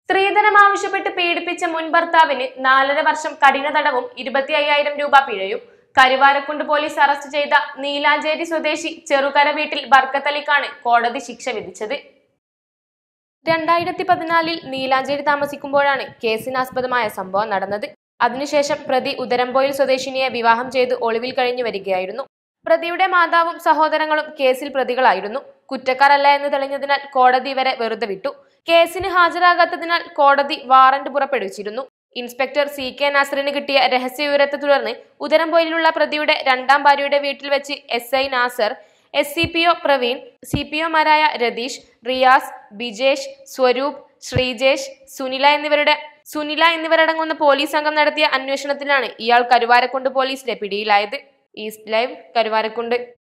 സ്ത്രീധനം ആവശ്യപ്പെട്ട് പീഡിപ്പിച്ച മുൻ ഭർത്താവിന് നാലര വർഷം കഠിന തടവും ഇരുപത്തി അയ്യായിരം രൂപ പിഴയും കരുവാരക്കുണ്ട് പോലീസ് അറസ്റ്റ് ചെയ്ത നീലാഞ്ചേരി സ്വദേശി ചെറുകര വീട്ടിൽ ബർക്കത്തലിക്കാണ് കോടതി ശിക്ഷ വിധിച്ചത് രണ്ടായിരത്തി പതിനാലിൽ നീലാഞ്ചേരി താമസിക്കുമ്പോഴാണ് കേസിനാസ്പദമായ സംഭവം നടന്നത് അതിനുശേഷം പ്രതി ഉദരംപോയിൽ സ്വദേശിനിയെ വിവാഹം ചെയ്ത് ഒളിവിൽ കഴിഞ്ഞു വരികയായിരുന്നു പ്രതിയുടെ മാതാവും സഹോദരങ്ങളും കേസിൽ പ്രതികളായിരുന്നു കുറ്റക്കാരല്ല എന്ന് തെളിഞ്ഞതിനാൽ കോടതി ഇവരെ വെറുതെ വിട്ടു കേസിന് ഹാജരാകാത്തതിനാൽ കോടതി വാറന്റ് പുറപ്പെടുവിച്ചിരുന്നു ഇൻസ്പെക്ടർ സി കെ നാസറിന് കിട്ടിയ രഹസ്യ വിവരത്തെ തുടർന്ന് ഉദരംപോയിലുള്ള പ്രതിയുടെ രണ്ടാം ഭാര്യയുടെ വീട്ടിൽ വെച്ച് S I Nasar S C P O Praveen C P ഒമാരായ രതീഷ് റിയാസ് ബിജേഷ് സ്വരൂപ് ശ്രീജേഷ് സുനില എന്നിവരുടെ സുനില എന്നിവരടങ്ങുന്ന പോലീസ് സംഘം നടത്തിയ അന്വേഷണത്തിലാണ് ഇയാൾ കരുവാരക്കുണ്ട് പോലീസിന്റെ പിടിയിലായത് ഈസ്റ്റ് ലൈവ് കരുവാരക്കുണ്ട്